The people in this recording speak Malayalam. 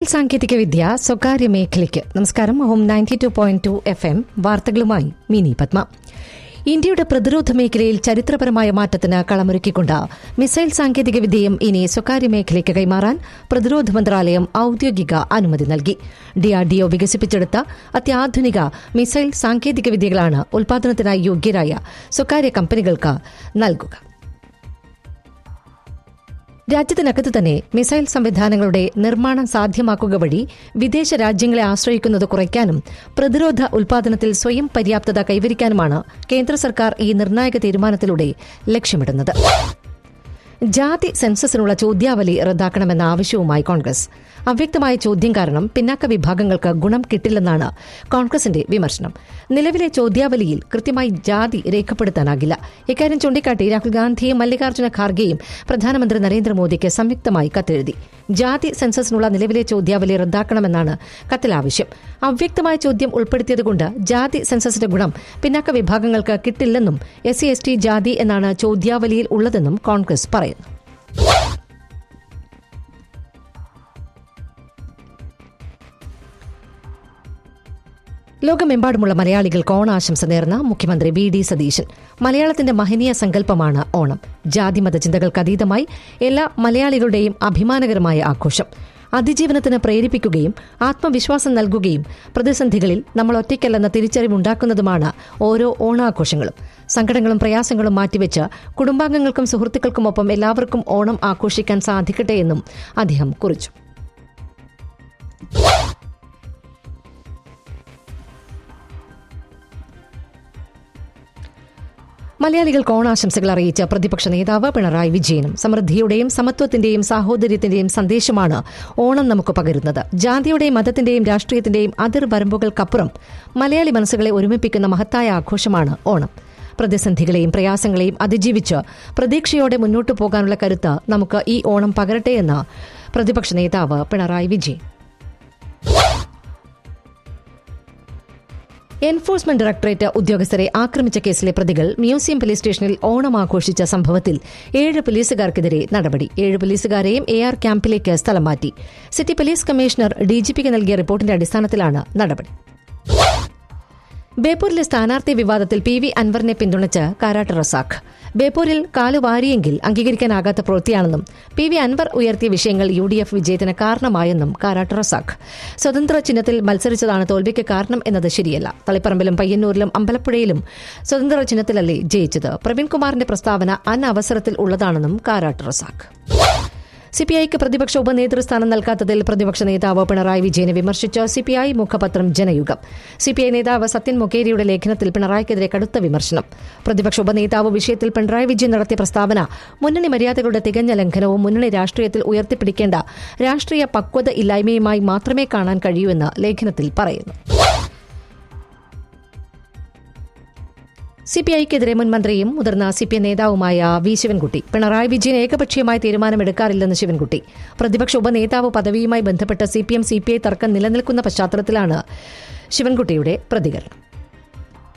സാങ്കേതിക വിദ്യ സ്വകാര്യ മേഖലയ്ക്ക് നമസ്കാരം home ninety two point two F M വാർത്തകളുമായി മിനി പത്മ ഇന്ത്യയുടെ പ്രതിരോധ മേഖലയിൽ ചരിത്രപരമായ മാറ്റത്തിന് കളമൊരുക്കിക്കൊണ്ട് മിസൈൽ സാങ്കേതിക വിദ്യയും ഇനി സ്വകാര്യ മേഖലയ്ക്ക് കൈമാറാൻ പ്രതിരോധ മന്ത്രാലയം ഔദ്യോഗിക അനുമതി നൽകി ഡിആർഡിഒ വികസിപ്പിച്ചെടുത്ത അത്യാധുനിക മിസൈൽ സാങ്കേതിക വിദ്യകളാണ് ഉൽപാദനത്തിനായി യോഗ്യരായ സ്വകാര്യ കമ്പനികൾക്ക് നൽകുക രാജ്യത്തിനകത്ത് തന്നെ മിസൈൽ സംവിധാനങ്ങളുടെ നിർമ്മാണം സാധ്യമാക്കുക വഴി വിദേശ രാജ്യങ്ങളെ ആശ്രയിക്കുന്നത് കുറയ്ക്കാനും പ്രതിരോധ ഉൽപാദനത്തിൽ സ്വയം പര്യാപ്തത കൈവരിക്കാനുമാണ് കേന്ദ്ര സർക്കാർ ഈ നിർണായക തീരുമാനത്തിലൂടെ ലക്ഷ്യമിടുന്നത് ജാതി സെൻസസിനുള്ള ചോദ്യാവലി റദ്ദാക്കണമെന്ന ആവശ്യവുമായി കോൺഗ്രസ് അവ്യക്തമായ ചോദ്യം കാരണം പിന്നാക്ക വിഭാഗങ്ങൾക്ക് ഗുണം കിട്ടില്ലെന്നാണ് കോൺഗ്രസിന്റെ വിമർശനം നിലവിലെ ചോദ്യാവലിയിൽ കൃത്യമായി ജാതി രേഖപ്പെടുത്താനാകില്ല ഇക്കാര്യം ചൂണ്ടിക്കാട്ടി രാഹുൽ ഗാന്ധിയും മല്ലികാർജ്ജുന ഖാർഗെയും പ്രധാനമന്ത്രി നരേന്ദ്രമോദിക്ക് സംയുക്തമായി കത്തെഴുതി ജാതി സെൻസസിനുള്ള നിലവിലെ ചോദ്യാവലി റദ്ദാക്കണമെന്നാണ് കത്തിൽ ആവശ്യം അവ്യക്തമായ ചോദ്യം ഉൾപ്പെടുത്തിയതുകൊണ്ട് ജാതി സെൻസസിന്റെ ഗുണം പിന്നാക്ക വിഭാഗങ്ങൾക്ക് കിട്ടില്ലെന്നും എസ് സി എസ് ടി ജാതി എന്നാണ് ചോദ്യാവലിയിൽ ഉള്ളതെന്നും കോൺഗ്രസ് പറയുന്നു ലോകമെമ്പാടുമുള്ള മലയാളികൾക്ക് ഓണാശംസ നേർന്ന മുഖ്യമന്ത്രി വി ഡി സതീശൻ മലയാളത്തിന്റെ മഹനീയ സങ്കല്പമാണ് ഓണം ജാതിമത ചിന്തകൾക്ക് അതീതമായി എല്ലാ മലയാളികളുടെയും അഭിമാനകരമായ ആഘോഷം അതിജീവനത്തിന് പ്രേരിപ്പിക്കുകയും ആത്മവിശ്വാസം നൽകുകയും പ്രതിസന്ധികളിൽ നമ്മൾ ഒറ്റയ്ക്കല്ലെന്ന തിരിച്ചറിവുണ്ടാക്കുന്നതുമാണ് ഓരോ ഓണാഘോഷങ്ങളും സങ്കടങ്ങളും പ്രയാസങ്ങളും മാറ്റിവെച്ച് കുടുംബാംഗങ്ങൾക്കും സുഹൃത്തുക്കൾക്കുമൊപ്പം എല്ലാവർക്കും ഓണം ആഘോഷിക്കാൻ സാധിക്കട്ടെ എന്നും അദ്ദേഹം കുറിച്ചു മലയാളികൾക്ക് ഓണാശംസകൾ അറിയിച്ച പ്രതിപക്ഷ നേതാവ് പിണറായി വിജയനും സമൃദ്ധിയുടെയും സമത്വത്തിന്റെയും സാഹോദര്യത്തിന്റെയും സന്ദേശമാണ് ഓണം നമുക്ക് പകരുന്നത് ജാതിയുടെയും മതത്തിന്റെയും രാഷ്ട്രീയത്തിന്റെയും അതിർവരമ്പുകൾക്കപ്പുറം മലയാളി മനസ്സുകളെ ഒരുമിപ്പിക്കുന്ന മഹത്തായ ആഘോഷമാണ് ഓണം പ്രതിസന്ധികളെയും പ്രയാസങ്ങളെയും അതിജീവിച്ച് പ്രതീക്ഷയോടെ മുന്നോട്ടു പോകാനുള്ള കരുത്ത് നമുക്ക് ഈ ഓണം പകരട്ടെ എന്ന് പ്രതിപക്ഷ നേതാവ് പിണറായി വിജയൻ എൻഫോഴ്സ്മെന്റ് ഡയറക്ടറേറ്റ് ഉദ്യോഗസ്ഥരെ ആക്രമിച്ച കേസിലെ പ്രതികൾ മ്യൂസിയം പോലീസ് സ്റ്റേഷനിൽ ഓണം ആഘോഷിച്ച സംഭവത്തിൽ ഏഴ് പോലീസുകാർക്കെതിരെ നടപടി ഏഴ് പോലീസുകാരെയും എ ആർ ക്യാമ്പിലേക്ക് സ്ഥലം മാറ്റി സിറ്റി പോലീസ് കമ്മീഷണർ ഡിജിപിക്ക് നൽകിയ റിപ്പോർട്ടിന്റെ അടിസ്ഥാനത്തിലാണ് നടപടി ബേപ്പൂരിലെ സ്ഥാനാർത്ഥി വിവാദത്തിൽ പി വി അൻവറിനെ പിന്തുണച്ച് കാരാട്ട് റസാഖ് ബേപ്പൂരിൽ കാലുവാരിയെങ്കിൽ അംഗീകരിക്കാനാകാത്ത പ്രവൃത്തിയാണെന്നും പി വി അൻവർ ഉയർത്തിയ വിഷയങ്ങൾ യു ഡി എഫ് വിജയത്തിന് കാരണമായെന്നും കാരാട്ട് റസാഖ് സ്വതന്ത്ര ചിഹ്നത്തിൽ മത്സരിച്ചതാണ് തോൽവിക്ക് കാരണം എന്നത് ശരിയല്ല തളിപ്പറമ്പിലും പയ്യന്നൂരിലും അമ്പലപ്പുഴയിലും സ്വതന്ത്ര ചിഹ്നത്തിലല്ലേ ജയിച്ചത് പ്രവീൺകുമാറിന്റെ പ്രസ്താവന അനവസരത്തിൽ ഉള്ളതാണെന്നും കാരാട്ട് റസാഖ് സിപിഐക്ക് പ്രതിപക്ഷ ഉപനേതൃസ്ഥാനം നൽകാത്തതിൽ പ്രതിപക്ഷ നേതാവ് പിണറായി വിജയനെ വിമർശിച്ച് സിപിഐ മുഖപത്രം ജനയുഗം സിപിഐ നേതാവ് സത്യൻ മൊക്കേരിയുടെ ലേഖനത്തിൽ പിണറായിക്കെതിരെ കടുത്ത വിമർശനം പ്രതിപക്ഷ ഉപനേതാവ് വിഷയത്തിൽ പിണറായി വിജയൻ നടത്തിയ പ്രസ്താവന മുന്നണി മര്യാദകളുടെ തികഞ്ഞ ലംഘനവും മുന്നണി രാഷ്ട്രീയത്തിൽ ഉയർത്തിപ്പിടിക്കേണ്ട രാഷ്ട്രീയ പക്വത ഇല്ലായ്മയുമായി മാത്രമേ കാണാൻ കഴിയൂ എന്ന് ലേഖനത്തിൽ പറയുന്നു സിപിഐക്കെതിരെ മുൻ മന്ത്രിയും മുതിർന്ന സിപിഐ നേതാവുമായ വി ശിവൻകുട്ടി പിണറായി വിജയൻ ഏകപക്ഷീയമായ തീരുമാനമെടുക്കാറില്ലെന്ന് ശിവൻകുട്ടി പ്രതിപക്ഷ ഉപനേതാവ് പദവിയുമായി ബന്ധപ്പെട്ട് സിപിഎം സിപിഐ തർക്കം നിലനിൽക്കുന്ന പശ്ചാത്തലത്തിലാണ് ശിവൻകുട്ടിയുടെ പ്രതികരണം